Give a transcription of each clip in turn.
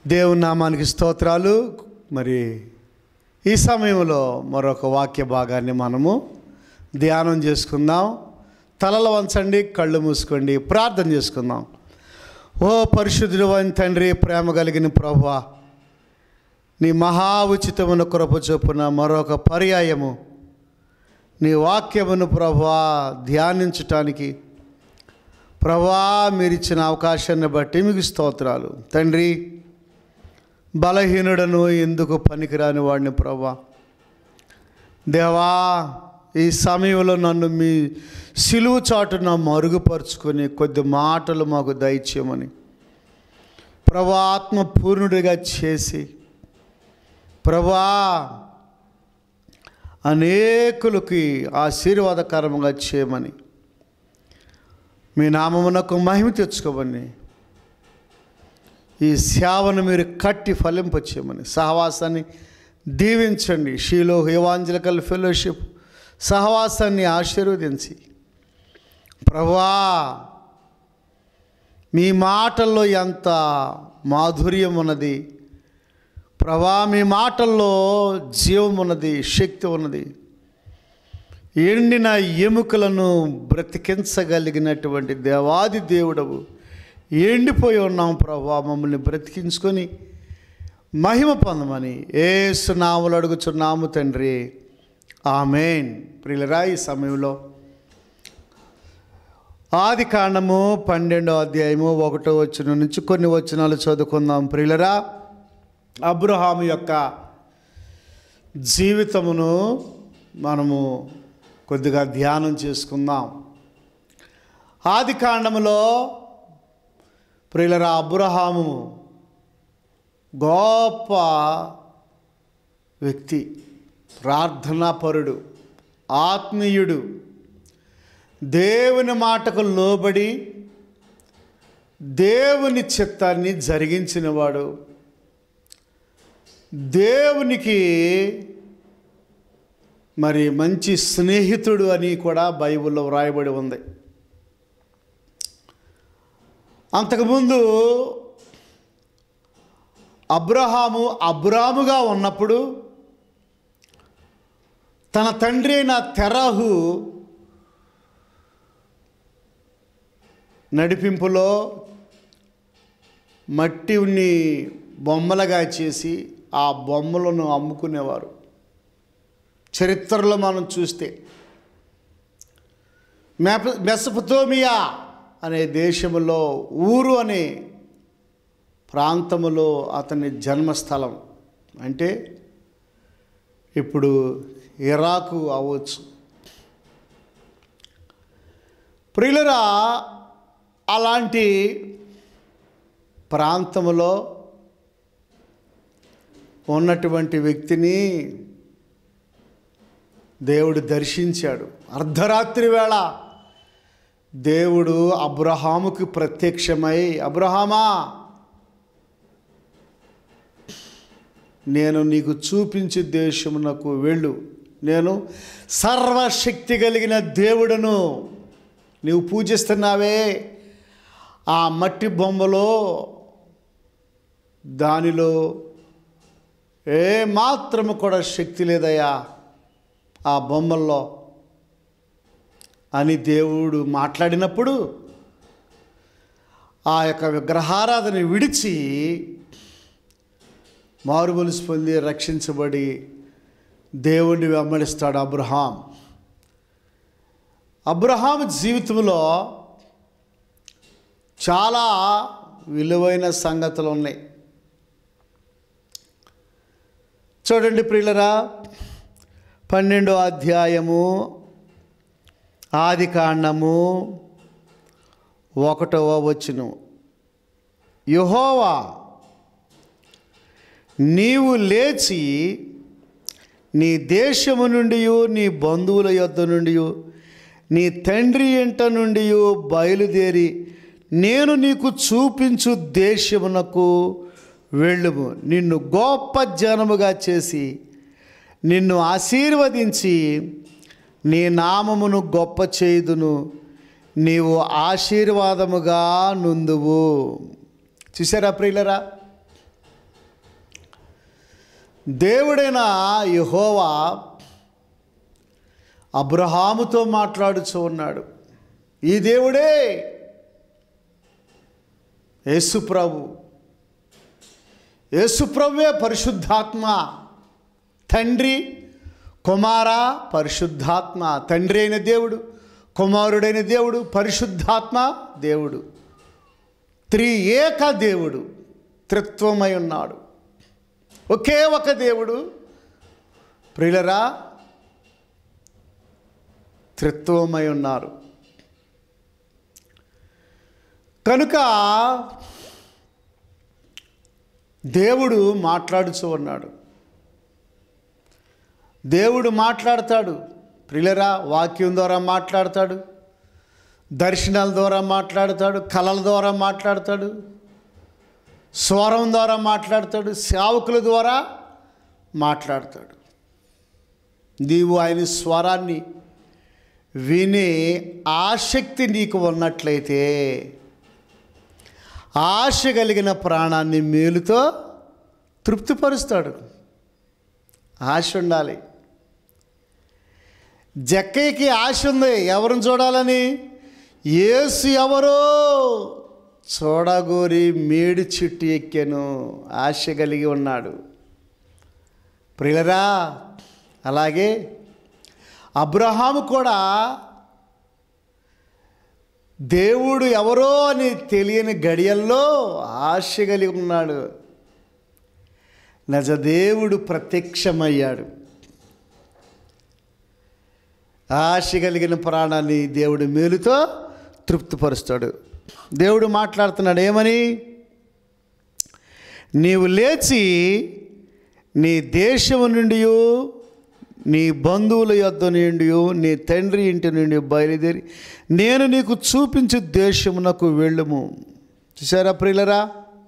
దేవుని నామానికి స్తోత్రాలు మరి ఈ సమయంలో మరొక వాక్య భాగాన్ని మనము ధ్యానం చేసుకుందాం తలలు వంచండి కళ్ళు మూసుకోండి ప్రార్థన చేసుకుందాం ఓ పరిశుద్ధుడు అయిన తండ్రి ప్రేమ కలిగిన ప్రభువా నీ మహా ఉచితమున కృప చొప్పున మరొక పర్యాయము నీ వాక్యమును ప్రభువా ధ్యానించటానికి ప్రభా మీరు ఇచ్చిన అవకాశాన్ని బట్టి మీకు స్తోత్రాలు తండ్రి బలహీనుడను ఎందుకు పనికిరాని వాడిని ప్రభా దేవా ఈ సమయంలో నన్ను మీ సిలువు చాటున మరుగుపరుచుకొని కొద్ది మాటలు మాకు దయచేయమని ప్రభా ఆత్మ పూర్ణుడిగా చేసి ప్రభా అనేకులకి ఆశీర్వాదకరంగా చేయమని మీ నామమునకు మహిమ తెచ్చుకోమని ఈ సేవను మీరు కట్టి ఫలింపచేయమని సహవాసాన్ని దీవించండి షీలో హివాంజలికల్ ఫెలోషిప్ సహవాసాన్ని ఆశీర్వదించి ప్రభా మీ మాటల్లో ఎంత మాధుర్యం ఉన్నది ప్రభా మీ మాటల్లో జీవం ఉన్నది శక్తి ఉన్నది ఎండిన ఎముకలను బ్రతికించగలిగినటువంటి దేవాది దేవుడవు ఎండిపోయి ఉన్నాం ప్రభా మమ్మల్ని బ్రతికించుకొని మహిమ పొందమని ఏసునాములు అడుగుచున్నాము తండ్రి ఆమెన్ ప్రియులరా ఈ సమయంలో ఆది కాండము పన్నెండో అధ్యాయము ఒకటో వచ్చిన నుంచి కొన్ని వచనాలు చదువుకుందాం ప్రియులరా అబ్రహాము యొక్క జీవితమును మనము కొద్దిగా ధ్యానం చేసుకుందాం ఆది కాండములో ప్రియులరా అబ్రహాము గొప్ప వ్యక్తి ప్రార్థనాపరుడు ఆత్మీయుడు దేవుని మాటకు లోబడి దేవుని చిత్తాన్ని జరిగించినవాడు దేవునికి మరి మంచి స్నేహితుడు అని కూడా బైబిల్లో వ్రాయబడి ఉంది అంతకుముందు అబ్రహాము అబ్రాముగా ఉన్నప్పుడు తన తండ్రి అయిన తెరహు నడిపింపులో మట్టిని బొమ్మలుగా చేసి ఆ బొమ్మలను అమ్ముకునేవారు చరిత్రలో మనం చూస్తే మెప మెసపతోమియా అనే దేశంలో ఊరు అనే ప్రాంతములో అతని జన్మస్థలం అంటే ఇప్పుడు ఇరాకు అవ్వచ్చు ప్రియులరా అలాంటి ప్రాంతములో ఉన్నటువంటి వ్యక్తిని దేవుడు దర్శించాడు అర్ధరాత్రి వేళ దేవుడు అబ్రహాముకి ప్రత్యక్షమై అబ్రహామా నేను నీకు చూపించే దేశమునకు వెళ్ళు నేను సర్వశక్తి కలిగిన దేవుడను నీవు పూజిస్తున్నావే ఆ మట్టి బొమ్మలో దానిలో ఏ మాత్రము కూడా శక్తి లేదయ్యా ఆ బొమ్మల్లో అని దేవుడు మాట్లాడినప్పుడు ఆ యొక్క విగ్రహారాధన విడిచి మారుమనసు పొంది రక్షించబడి దేవుణ్ణి వెంబడిస్తాడు అబ్రహాం అబ్రహాం జీవితంలో చాలా విలువైన సంగతులు ఉన్నాయి చూడండి ప్రియులరా పన్నెండో అధ్యాయము ఆది కాండము ఒకటవ వచ్చును యుహోవా నీవు లేచి నీ దేశము నుండి నీ బంధువుల యొద్ద నుండి నీ తండ్రి ఇంట నుండి బయలుదేరి నేను నీకు చూపించు దేశమునకు వెళ్ళుము నిన్ను గొప్ప జనముగా చేసి నిన్ను ఆశీర్వదించి నీ నామమును గొప్ప చేయుదును నీవు ఆశీర్వాదముగా నుందువు చూసారా ప్రియులరా దేవుడైన యహోవా అబ్రహాముతో మాట్లాడుచూ ఉన్నాడు ఈ దేవుడే యేసుప్రభు యేసుప్రభువే పరిశుద్ధాత్మ తండ్రి కుమార పరిశుద్ధాత్మ తండ్రి అయిన దేవుడు కుమారుడైన దేవుడు పరిశుద్ధాత్మ దేవుడు త్రి ఏక దేవుడు త్రిత్వమై ఉన్నాడు ఒకే ఒక దేవుడు ప్రియులరా త్రిత్వమై ఉన్నారు కనుక దేవుడు మాట్లాడుతూ ఉన్నాడు దేవుడు మాట్లాడతాడు ప్రియులరా వాక్యం ద్వారా మాట్లాడతాడు దర్శనాల ద్వారా మాట్లాడతాడు కళల ద్వారా మాట్లాడతాడు స్వరం ద్వారా మాట్లాడతాడు సేవకుల ద్వారా మాట్లాడతాడు నీవు ఆయన స్వరాన్ని వినే ఆసక్తి నీకు ఉన్నట్లయితే ఆశ కలిగిన ప్రాణాన్ని మేలుతో తృప్తిపరుస్తాడు ఆశ ఉండాలి జక్కయ్యకి ఆశ ఉంది ఎవరిని చూడాలని ఏసు ఎవరో చూడగోరి మేడి చెట్టు ఎక్కాను ఆశ కలిగి ఉన్నాడు ప్రియులరా అలాగే అబ్రహాము కూడా దేవుడు ఎవరో అని తెలియని గడియల్లో ఆశ కలిగి ఉన్నాడు నిజదేవుడు ప్రత్యక్షమయ్యాడు ఆశ కలిగిన ప్రాణాన్ని దేవుడు మేలుతో తృప్తిపరుస్తాడు దేవుడు మాట్లాడుతున్నాడు ఏమని నీవు లేచి నీ దేశము నుండి నీ బంధువుల యొద్ద నుండి నీ తండ్రి ఇంటి నుండి బయలుదేరి నేను నీకు చూపించు దేశమునకు వెళ్ళుము చూసారా ప్రియులరా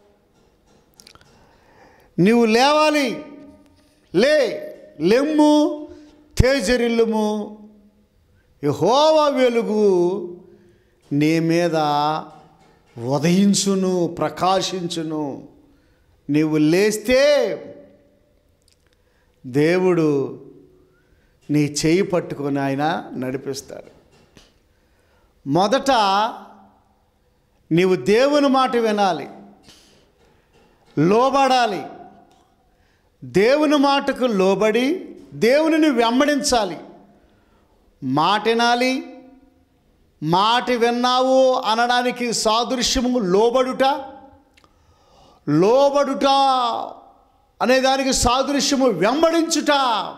నీవు లేవాలి లే లెమ్ము తేజరిల్లుము యహోవ వెలుగు నీ మీద ఉదయించును ప్రకాశించును నీవు లేస్తే దేవుడు నీ చేయి పట్టుకొని ఆయన నడిపిస్తాడు మొదట నీవు దేవుని మాట వినాలి లోబడాలి దేవుని మాటకు లోబడి దేవునిని వెంబడించాలి మాట వినాలి మాట విన్నావు అనడానికి సాదృశ్యము లోబడుట లోబడుట అనే దానికి సాదృశ్యము వెంబడించుట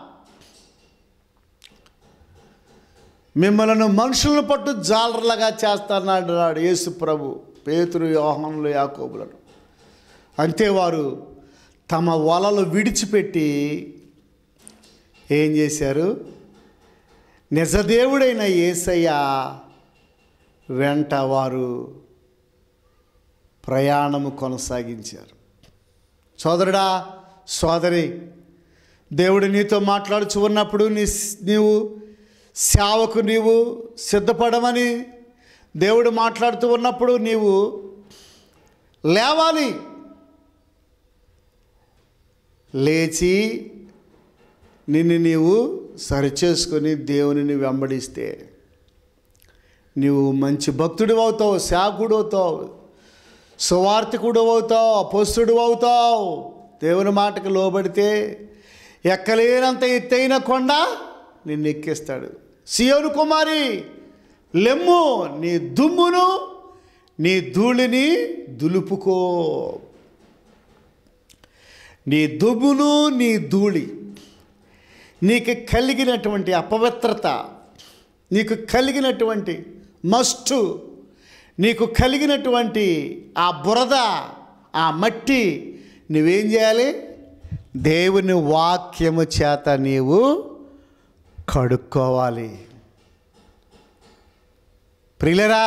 మిమ్మల్ని మనుషులను పట్టు జాలర్లుగా చేస్తానన్నాడు నాడు యేసు ప్రభు పేతురు యోహనులు యాకోబులను అంతే వారు తమ వలలు విడిచిపెట్టి ఏం చేశారు నిజదేవుడైన యేసయ్య వెంట వారు ప్రయాణము కొనసాగించారు సోదరుడా సోదరి దేవుడు నీతో మాట్లాడుచు ఉన్నప్పుడు నీ నీవు సేవకు నీవు సిద్ధపడమని దేవుడు మాట్లాడుతూ ఉన్నప్పుడు నీవు లేవాలి లేచి నిన్ను నీవు సరిచేసుకొని దేవునిని వెంబడిస్తే నీవు మంచి భక్తుడు అవుతావు శాకుడు అవుతావు సువార్థికుడు అవుతావు అపోస్తుడు అవుతావు దేవుని మాటకు లోబడితే ఎక్కలేనంత ఎత్తైన కొండ నిన్ను ఎక్కిస్తాడు సియోను కుమారి లెమ్ము నీ దుమ్మును నీ ధూళిని దులుపుకో నీ దుమ్మును నీ ధూళి నీకు కలిగినటువంటి అపవిత్రత నీకు కలిగినటువంటి మస్టు నీకు కలిగినటువంటి ఆ బురద ఆ మట్టి నువ్వేం చేయాలి దేవుని వాక్యము చేత నీవు కడుక్కోవాలి ప్రియులరా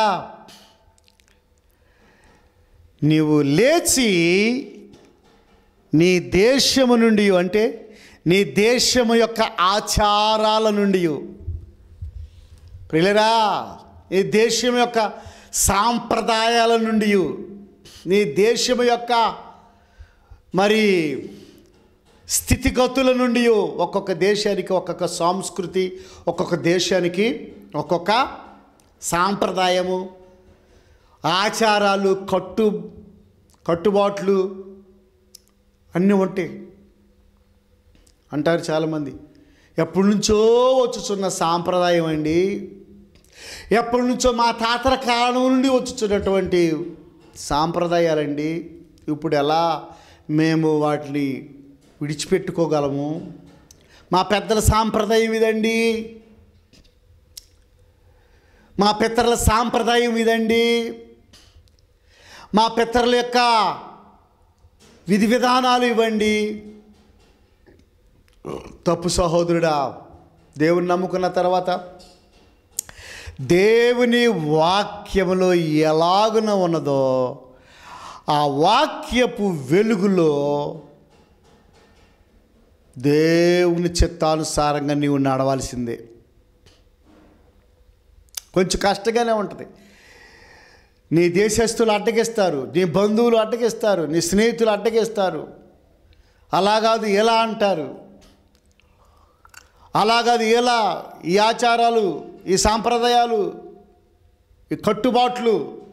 నీవు లేచి నీ దేశము నుండి అంటే నీ దేశము యొక్క ఆచారాల నుండి ప్రియులరా నీ దేశం యొక్క సాంప్రదాయాల నుండి నీ దేశము యొక్క మరి స్థితిగతుల నుండి ఒక్కొక్క దేశానికి ఒక్కొక్క సంస్కృతి ఒక్కొక్క దేశానికి ఒక్కొక్క సాంప్రదాయము ఆచారాలు కట్టు కట్టుబాట్లు అన్నీ ఉంటాయి అంటారు చాలామంది ఎప్పటి నుంచో వచ్చుచున్న సాంప్రదాయం అండి ఎప్పటి నుంచో మా తాతల కాలం నుండి వచ్చుచున్నటువంటి సాంప్రదాయాలండి ఇప్పుడు ఎలా మేము వాటిని విడిచిపెట్టుకోగలము మా పెద్దల సాంప్రదాయం ఇదండి మా పితరుల సాంప్రదాయం ఇదండి మా పితరుల యొక్క విధి విధానాలు ఇవ్వండి తప్పు సహోదరుడా దేవుని నమ్ముకున్న తర్వాత దేవుని వాక్యములో ఎలాగున ఉన్నదో ఆ వాక్యపు వెలుగులో దేవుని చిత్తానుసారంగా నీవు నడవాల్సిందే కొంచెం కష్టంగానే ఉంటుంది నీ దేశస్తులు అడ్డగిస్తారు నీ బంధువులు అడ్డగిస్తారు నీ స్నేహితులు అడ్డగిస్తారు అలా కాదు ఎలా అంటారు అలా కాదు ఎలా ఈ ఆచారాలు ఈ సాంప్రదాయాలు ఈ కట్టుబాట్లు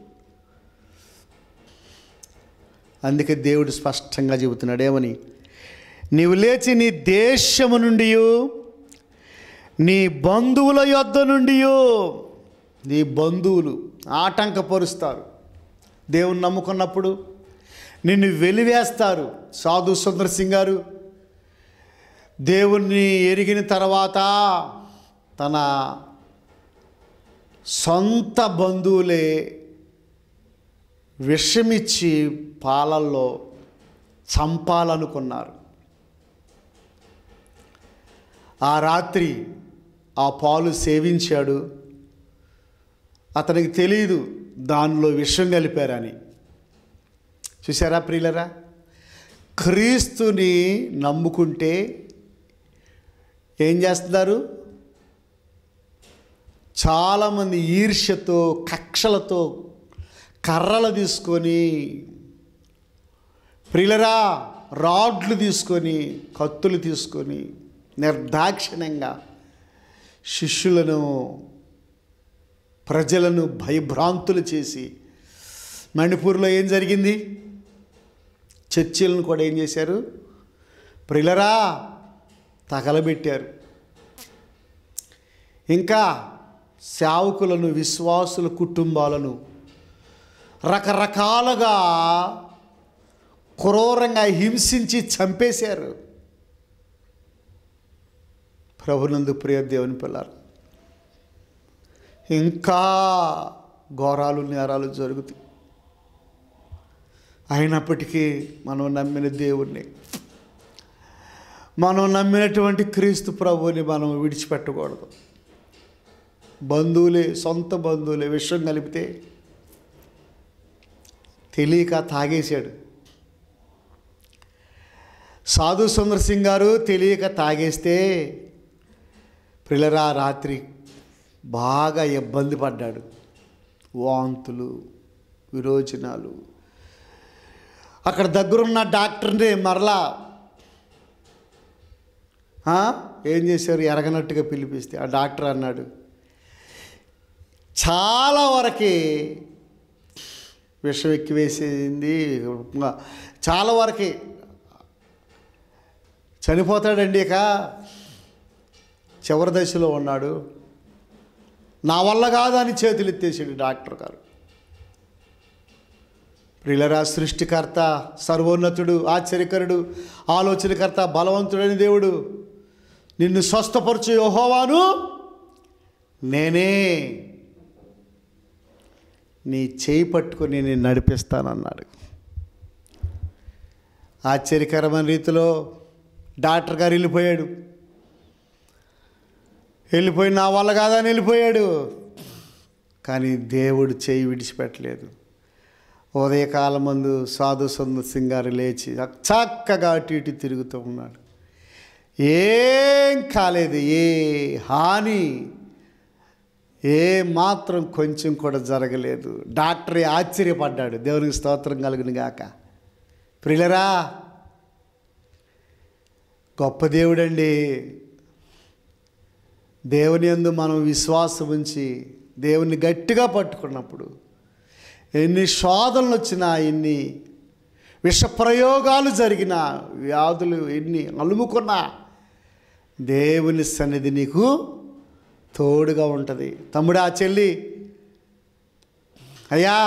అందుకే దేవుడు స్పష్టంగా చెబుతున్నాడు ఏమని నీవు లేచి నీ దేశము నుండి నీ బంధువుల యొద్ద నుండి నీ బంధువులు ఆటంకపరుస్తారు దేవుని నమ్ముకున్నప్పుడు నిన్ను వెలివేస్తారు సాధు సుందర్ సింగ్ గారు దేవుణ్ణి ఎరిగిన తర్వాత తన సొంత బంధువులే విషమిచ్చి పాలల్లో చంపాలనుకున్నారు ఆ రాత్రి ఆ పాలు సేవించాడు అతనికి తెలియదు దానిలో విషం కలిపారని చూసారా ప్రియులరా క్రీస్తుని నమ్ముకుంటే ఏం చేస్తున్నారు చాలామంది ఈర్ష్యతో కక్షలతో కర్రలు తీసుకొని ప్రియులరా రాడ్లు తీసుకొని కత్తులు తీసుకొని నిర్దాక్షిణ్యంగా శిష్యులను ప్రజలను భయభ్రాంతులు చేసి మణిపూర్లో ఏం జరిగింది చర్చిలను కూడా ఏం చేశారు ప్రిలరా తగలబెట్టారు ఇంకా సేవకులను విశ్వాసుల కుటుంబాలను రకరకాలుగా క్రూరంగా హింసించి చంపేశారు ప్రభునందు ప్రియ దేవుని పిల్లలు ఇంకా ఘోరాలు నేరాలు జరుగుతాయి అయినప్పటికీ మనం నమ్మిన దేవుణ్ణి మనం నమ్మినటువంటి క్రీస్తు ప్రభువుని మనం విడిచిపెట్టకూడదు బంధువులే సొంత బంధువులే విషయం కలిపితే తెలియక తాగేశాడు సాధు సుందర్ సింగ్ గారు తెలియక తాగేస్తే పిల్లరా రాత్రి బాగా ఇబ్బంది పడ్డాడు వాంతులు విరోచనాలు అక్కడ దగ్గరున్న డాక్టర్ని మరలా "ఆ? ఏం చేశారు ఎరగనట్టుగా పిలిపిస్తే ఆ డాక్టర్ అన్నాడు చాలా వరకు విషం ఎక్కివేసింది ఇంకా చాలా వరకు చనిపోతాడండి ఇక చివరి దశలో ఉన్నాడు నా వల్ల కాదని చేతులు ఎత్తేసాడు డాక్టర్ గారు ప్రిలరా సృష్టికర్త సర్వోన్నతుడు ఆశ్చర్యకరుడు ఆలోచనకర్త బలవంతుడైన దేవుడు నిన్ను స్వస్థపరచు యోహోవాను నేనే నీ చేయి పట్టుకొని నేను నడిపిస్తానన్నాడు ఆశ్చర్యకరమైన రీతిలో డాక్టర్ గారు వెళ్ళిపోయాడు వెళ్ళిపోయి నా వల్ల కాదని వెళ్ళిపోయాడు కానీ దేవుడు చేయి విడిచిపెట్టలేదు ఉదయకాలం ముందు సాధు సుందర్ సింగ్ గారు లేచి చక్కగా అటు ఇటు తిరుగుతూ ఉన్నాడు ఏం కాలేదు ఏ హాని ఏ మాత్రం కొంచెం కూడా జరగలేదు డాక్టర్ ఆశ్చర్యపడ్డాడు దేవునికి స్తోత్రం కలుగును గాక ప్రిలరా గొప్ప దేవుడండి దేవుని యందు మనం విశ్వాసం ఉంచి దేవుని గట్టిగా పట్టుకున్నప్పుడు ఎన్ని శోధనలు వచ్చినా ఎన్ని విషప్రయోగాలు జరిగిన వ్యాధులు ఎన్ని అలుముకున్నా దేవుని సన్నిధి నీకు తోడుగా ఉంటుంది తమ్ముడా చెల్లి అయ్యా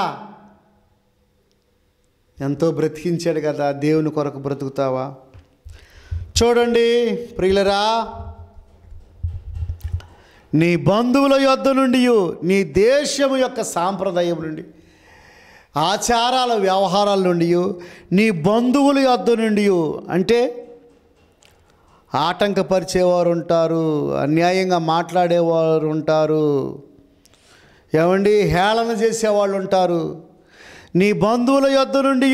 ఎంతో బ్రతికించాడు కదా దేవుని కొరకు బ్రతుకుతావా చూడండి ప్రియులరా నీ బంధువుల యొద్ద నుండి నీ దేశము యొక్క సాంప్రదాయం నుండి ఆచారాల వ్యవహారాల నుండి నీ బంధువుల యొద్ద నుండి అంటే ఆటంకపరిచేవారు ఉంటారు అన్యాయంగా మాట్లాడేవారు ఉంటారు ఏమండి హేళన చేసేవాళ్ళు ఉంటారు నీ బంధువుల యొద్ద నుండి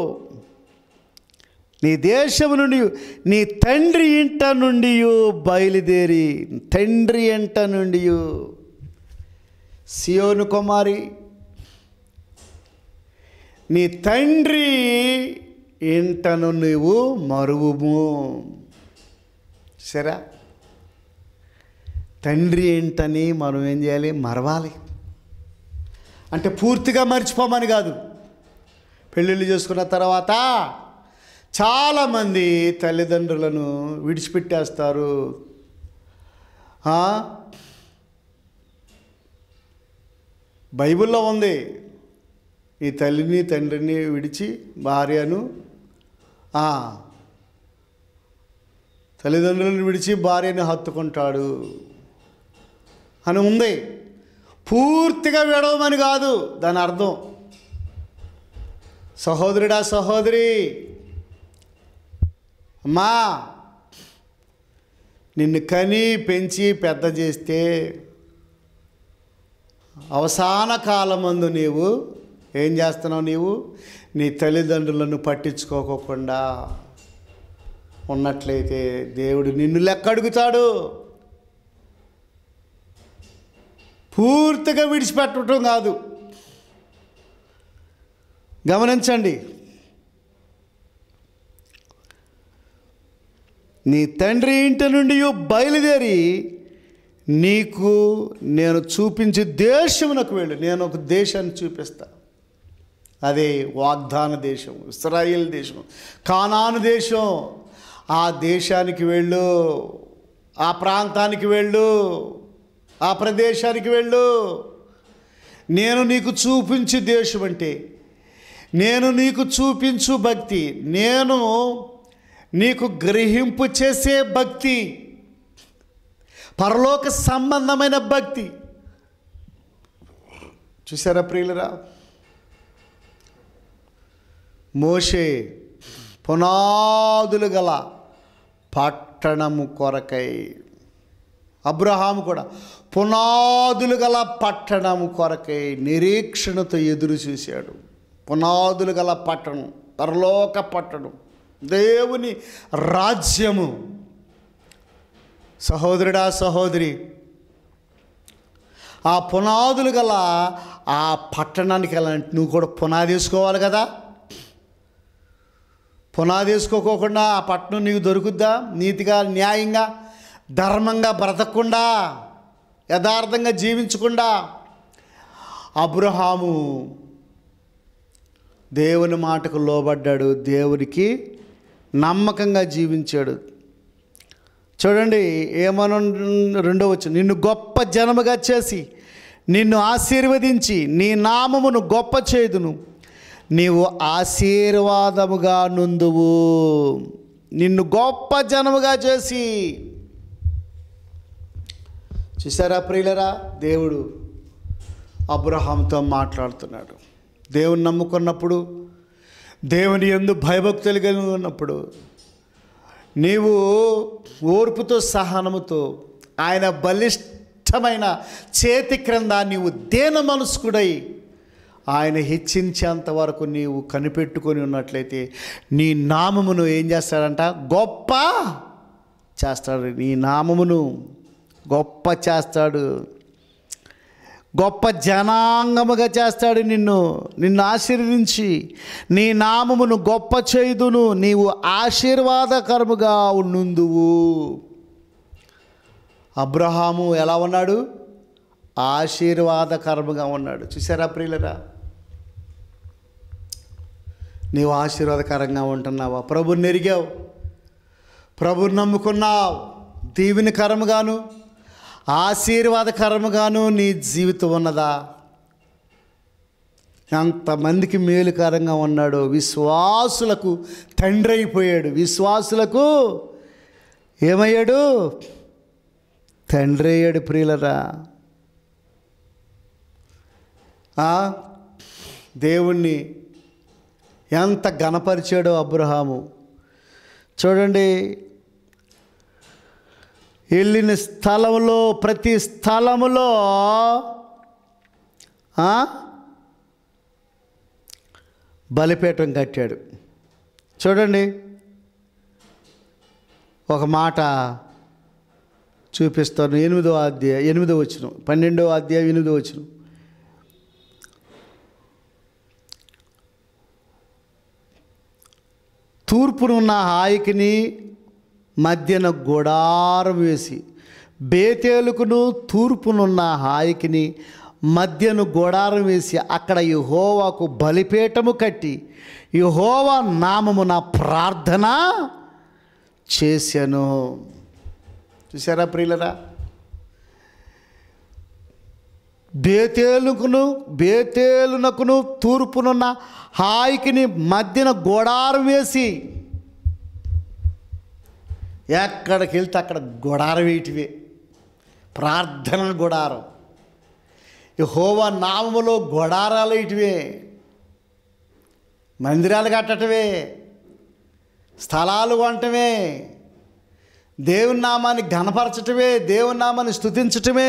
నీ దేశము నుండి నీ తండ్రి ఇంట నుండి బయలుదేరి తండ్రి ఇంట నుండి సియోను కుమారి నీ తండ్రి ఇంటను నీవు మరువుము సరే తండ్రి ఏంటని మనం ఏం చేయాలి మరవాలి అంటే పూర్తిగా మర్చిపోమని కాదు పెళ్ళిళ్ళు చేసుకున్న తర్వాత చాలామంది తల్లిదండ్రులను విడిచిపెట్టేస్తారు ఆ? బైబిల్లో ఉంది ఈ తల్లిని తండ్రిని విడిచి భార్యను ఆ, తల్లిదండ్రులను విడిచి భార్యని హత్తుకుంటాడు అని ఉంది పూర్తిగా విడవమని కాదు దాని అర్థం సహోదరుడా సహోదరి అమ్మా నిన్ను కని పెంచి పెద్ద చేస్తే అవసాన కాలమందు నీవు ఏం చేస్తున్నావు నీవు నీ తల్లిదండ్రులను పట్టించుకోకుండా ఉన్నట్లయితే దేవుడు నిన్ను లెక్క అడుగుతాడు పూర్తిగా విడిచిపెట్టడం కాదు గమనించండి నీ తండ్రి ఇంటి నుండి బయలుదేరి నీకు నేను చూపించే దేశమునకు వెళ్ళు నేను ఒక దేశాన్ని చూపిస్తా అదే వాగ్దాన దేశం ఇస్రాయిల్ దేశం కానాను దేశం ఆ దేశానికి వెళ్ళు ఆ ప్రాంతానికి వెళ్ళు ఆ ప్రదేశానికి వెళ్ళు నేను నీకు చూపించే దేశం అంటే నేను నీకు చూపించు భక్తి నేను నీకు గ్రహింపు చేసే భక్తి పరలోక సంబంధమైన భక్తి చూసారా ప్రియులరా మోషే పునాదులు గల పట్టణము కొరకై అబ్రహాము కూడా పునాదులు గల పట్టణము కొరకై నిరీక్షణతో ఎదురు చూశాడు పునాదులు గల పట్టణం పరలోక పట్టణం దేవుని రాజ్యము సహోదరుడా సహోదరి ఆ పునాదులు గల ఆ పట్టణానికి వెళ్ళాలంటే నువ్వు కూడా పునాది వేసుకోవాలి కదా పునాది వేసుకోకోకుండా ఆ పట్టణం నీకు దొరుకుద్దా నీతిగా న్యాయంగా ధర్మంగా బ్రతకకుండా యథార్థంగా జీవించకుండా అబ్రహాము దేవుని మాటకు లోబడ్డాడు దేవునికి నమ్మకంగా జీవించాడు చూడండి ఏమను రెండో వచ్చు నిన్ను గొప్ప జనముగా చేసి నిన్ను ఆశీర్వదించి నీ నామమును గొప్ప చేదును నీవు ఆశీర్వాదముగా నుందువు నిన్ను గొప్ప జనముగా చేసి చూసారా ప్రియులరా దేవుడు అబ్రహాంతో మాట్లాడుతున్నాడు దేవుని నమ్ముకున్నప్పుడు దేవుని ఎందు భయభక్తులు కలిగి ఉన్నప్పుడు నీవు ఓర్పుతో సహనముతో ఆయన బలిష్టమైన చేతి క్రింద నీవు దేన మనస్కుడై ఆయన హెచ్చించేంత వరకు నీవు కనిపెట్టుకొని ఉన్నట్లయితే నీ నామమును ఏం చేస్తాడంట గొప్ప చేస్తాడు నీ నామమును గొప్ప చేస్తాడు గొప్ప జనాంగముగా చేస్తాడు నిన్ను నిన్ను ఆశీర్వించి నీ నామమును గొప్ప చేయుదును నీవు ఆశీర్వాదకరముగా ఉండుందువు అబ్రహాము ఎలా ఉన్నాడు ఆశీర్వాదకరముగా ఉన్నాడు చూసారా ప్రియులరా నీవు ఆశీర్వాదకరంగా ఉంటున్నావా ప్రభుని ఎరిగావు ప్రభుని నమ్ముకున్నావు దీవెనకరముగాను ఆశీర్వాదకరముగాను నీ జీవితం ఉన్నదా ఎంతమందికి మేలుకరంగా ఉన్నాడు విశ్వాసులకు తండ్రి అయిపోయాడు విశ్వాసులకు ఏమయ్యాడు తండ్రి అయ్యాడు ప్రియులరా ఆ, దేవుణ్ణి ఎంత గణపరిచాడో అబ్రహాము చూడండి వెళ్ళిన స్థలంలో ప్రతి స్థలములో ఆ, బలిపీఠం కట్టాడు చూడండి ఒక మాట చూపిస్తాను ఎనిమిదో అధ్యాయ ఎనిమిదో వచ్చిన పన్నెండో అధ్యాయం ఎనిమిదో వచ్చిన తూర్పునున్న హాయికిని మధ్యన గుడారం వేసి బేతేలుకును తూర్పునున్న హాయికిని మధ్యను గుడారం వేసి అక్కడ యహోవాకు బలిపీఠము కట్టి యహోవా నామమున ప్రార్థన చేశాను చూసారా ప్రియులరా బేతేలుకును బేతేలునకును తూర్పునున్న హాయికిని మధ్యన గోడారం వేసి ఎక్కడికి వెళ్తే అక్కడ గొడారం వేయటివే ప్రార్థన గుడారం ఈ హోవా నామములో గొడారాలు వేయటివే మందిరాలు కట్టటమే స్థలాలు కొనటమే దేవుని నామాన్ని ఘనపరచటమే దేవుని నామాన్ని స్తుతించటమే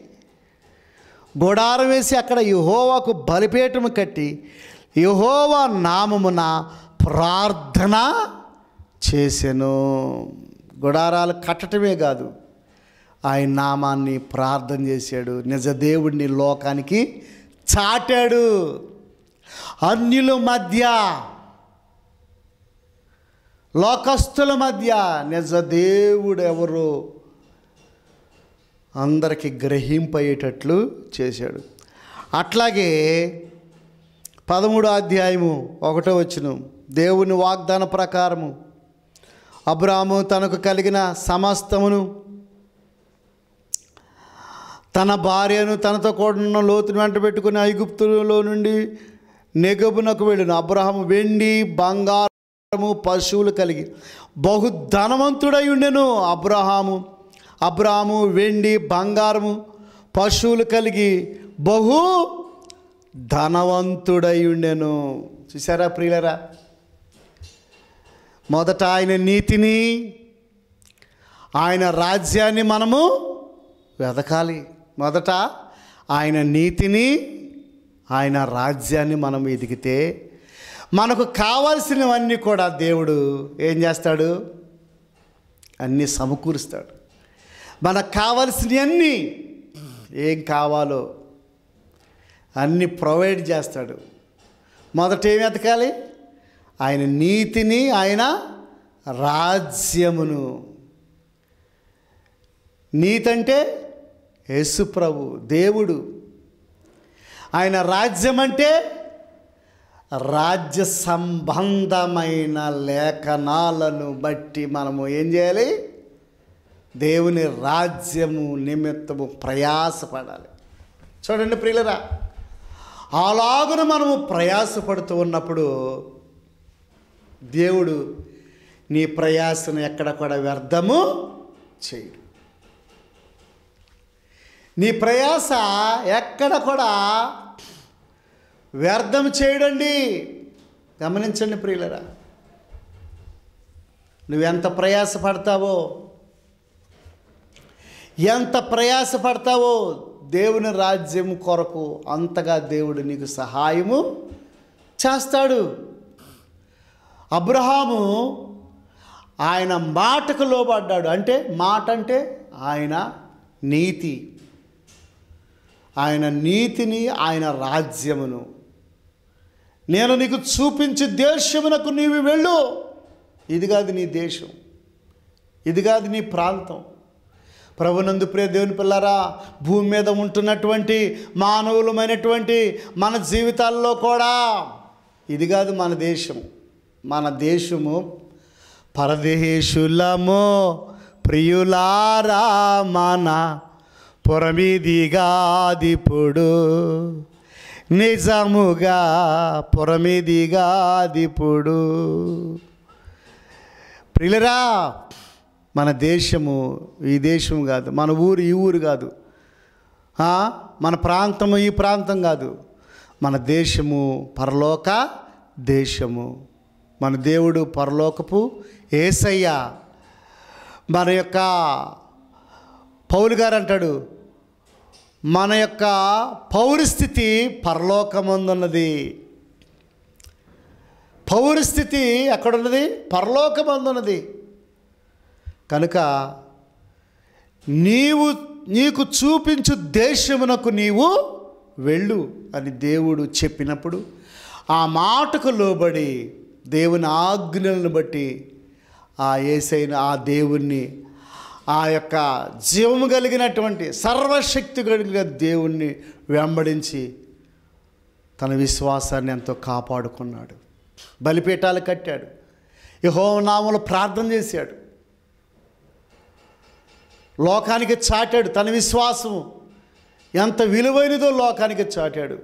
గుడారం వేసి అక్కడ యహోవాకు బలిపీఠము కట్టి యహోవా నామమున ప్రార్థన చేసెను గుడారాలు కట్టటమే కాదు ఆయన నామాన్ని ప్రార్థన చేశాడు నిజ దేవుడిని లోకానికి చాటాడు అన్యుల మధ్య లోకస్తుల మధ్య నిజ దేవుడు ఎవరు అందరికి గ్రహింపయ్యేటట్లు చేశాడు అట్లాగే పదమూడో అధ్యాయము ఒకటో వచ్చిన దేవుని వాగ్దాన ప్రకారము అబ్రాము తనకు కలిగిన సమస్తమును తన భార్యను తనతో కూడిన లోతుని వెంట పెట్టుకుని ఐగుప్తులో నుండి నెగబునకు వెళ్ళిన అబ్రహాము వెండి బంగారము పశువులు కలిగి బహు ధనవంతుడై ఉండెను అబ్రహాము అబ్రాము వెండి బంగారము పశువులు కలిగి బహు ధనవంతుడై ఉండెను చూసారా ప్రియులరా మొదట ఆయన నీతిని ఆయన రాజ్యాన్ని మనము వెతకాలి మొదట ఆయన నీతిని ఆయన రాజ్యాన్ని మనం ఎదిగితే మనకు కావాల్సినవన్నీ కూడా దేవుడు ఏం చేస్తాడు అన్నీ సమకూరుస్తాడు మనకు కావాల్సినవన్నీ ఏం కావాలో అన్నీ ప్రొవైడ్ చేస్తాడు మొదట ఏం వెతకాలి ఆయన నీతిని ఆయన రాజ్యమును నీతి అంటే యేసు ప్రభు దేవుడు ఆయన రాజ్యం అంటే రాజ్య సంబంధమైన లేఖనాలను బట్టి మనము ఏం చేయాలి దేవుని రాజ్యము నిమిత్తము ప్రయాసపడాలి చూడండి ప్రియులరా అలాగున మనము ప్రయాసపడుతూ ఉన్నప్పుడు దేవుడు నీ ప్రయాసను ఎక్కడ కూడా వ్యర్థము చేయడు నీ ప్రయాస ఎక్కడ కూడా వ్యర్థం చేయడండి గమనించండి ప్రియులరా నువ్వెంత ప్రయాస పడతావో ఎంత ప్రయాస పడతావో దేవుని రాజ్యం కొరకు అంతగా దేవుడు నీకు సహాయము చేస్తాడు అబ్రహాము ఆయన మాటకు లోబడ్డాడు అంటే మాట అంటే ఆయన నీతి ఆయన నీతిని ఆయన రాజ్యమును నేను నీకు చూపించి దేశమునకు నీవు వెళ్ళు ఇది కాదు నీ దేశం ఇది కాదు నీ ప్రాంతం ప్రభునందు ప్రియ దేవుని పిల్లరా భూమి మీద ఉంటున్నటువంటి మానవులమైనటువంటి మన జీవితాల్లో కూడా ఇది కాదు మన దేశం మన దేశము పరదేశులము ప్రియులారా మన పొరమిదిగాదిప్పుడు నిజముగా పొరమిదిగాదిప్పుడు ప్రియులరా మన దేశము ఈ దేశం కాదు మన ఊరు ఈ ఊరు కాదు ఆ, మన ప్రాంతము ఈ ప్రాంతం కాదు మన దేశము పరలోక దేశము మన దేవుడు పరలోకపు ఏసయ్య మన యొక్క పౌలు గారు అంటాడు మన యొక్క పౌరస్థితి పరలోకమందున్నది పౌరస్థితి ఎక్కడున్నది పరలోకమందున్నది కనుక నీవు నీకు చూపించు దేశమునకు నీవు వెళ్ళు అని దేవుడు చెప్పినప్పుడు ఆ మాటకు లోబడి దేవుని ఆజ్ఞలను బట్టి ఆ ఏసైన ఆ దేవుణ్ణి ఆ యొక్క జీవము కలిగినటువంటి సర్వశక్తి కలిగిన దేవుణ్ణి వెంబడించి తన విశ్వాసాన్ని ఎంతో కాపాడుకున్నాడు బలిపీఠాలు కట్టాడు యహో నామలు ప్రార్థన చేశాడు లోకానికి చాటాడు తన విశ్వాసము ఎంత విలువైనదో లోకానికి చాటాడు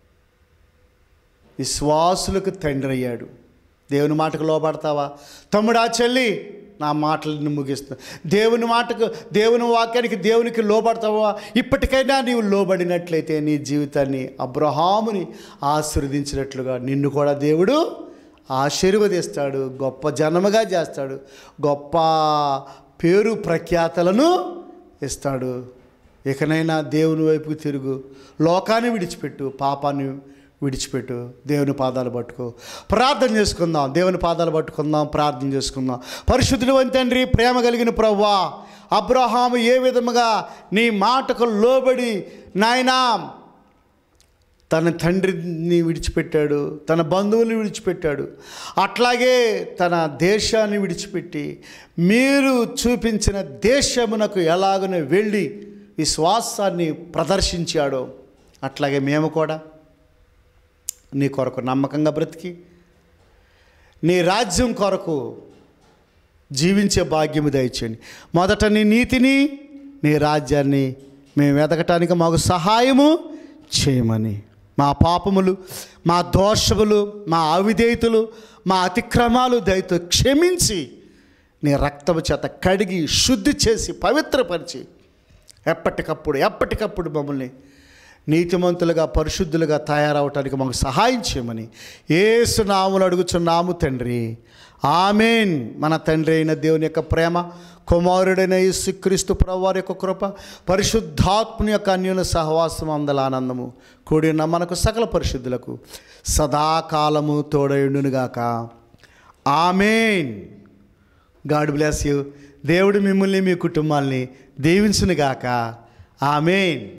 విశ్వాసులకు తండ్రి అయ్యాడు దేవుని మాటకు లోపడతావా తమ్ముడా చెల్లి నా మాటలను ముగిస్తా దేవుని మాటకు దేవుని వాక్యానికి దేవునికి లోబడతావా ఇప్పటికైనా నీవు లోబడినట్లయితే నీ జీవితాన్ని అబ్రహాముని ఆశీర్వదించినట్లుగా నిన్ను కూడా దేవుడు ఆశీర్వదిస్తాడు గొప్ప జన్మగా చేస్తాడు గొప్ప పేరు ప్రఖ్యాతలను ఇస్తాడు ఇకనైనా దేవుని వైపు తిరుగు లోకాన్ని విడిచిపెట్టు పాపాన్ని విడిచిపెట్టు దేవుని పాదాలు పట్టుకో ప్రార్థన చేసుకుందాం దేవుని పాదాలు పట్టుకుందాం ప్రార్థన చేసుకుందాం పరిశుద్ధుడు అని తండ్రి ప్రేమ కలిగిన ప్రవ్వా అబ్రహాము ఏ విధముగా నీ మాటకు లోబడి నాయనా తన తండ్రిని విడిచిపెట్టాడు తన బంధువుల్ని విడిచిపెట్టాడు అట్లాగే తన దేశాన్ని విడిచిపెట్టి మీరు చూపించిన దేశమునకు ఎలాగనే వెళ్ళి విశ్వాసాన్ని ప్రదర్శించాడో అట్లాగే మేము కూడా నీ కొరకు నమ్మకంగా బ్రతికి నీ రాజ్యం కొరకు జీవించే భాగ్యము దయచేయండి మొదట నీ నీతిని నీ రాజ్యాన్ని మేము ఎదగటానికి మాకు సహాయము చేయమని మా పాపములు మా దోషములు మా అవిధేయతలు మా అతిక్రమాలు దయతో క్షమించి నీ రక్తము చేత కడిగి శుద్ధి చేసి పవిత్రపరిచి ఎప్పటికప్పుడు ఎప్పటికప్పుడు మమ్మల్ని నీతిమంతులుగా పరిశుద్ధులుగా తయారవటానికి మాకు సహాయం చేయమని ఏసు నాములు అడుగుచున్నాము తండ్రి ఆమెన్ మన తండ్రి అయిన దేవుని యొక్క ప్రేమ కుమారుడైన యేసుక్రీస్తు ప్రభువారి యొక్క కృప పరిశుద్ధాత్మని యొక్క అన్యుల సహవాసం అందల ఆనందము కూడిన మనకు సకల పరిశుద్ధులకు సదాకాలము తోడయుండునుగాక ఆమెన్ గాడ్ బ్లెస్ యూ దేవుడు మిమ్మల్ని మీ కుటుంబాల్ని దీవించునుగాక ఆమెన్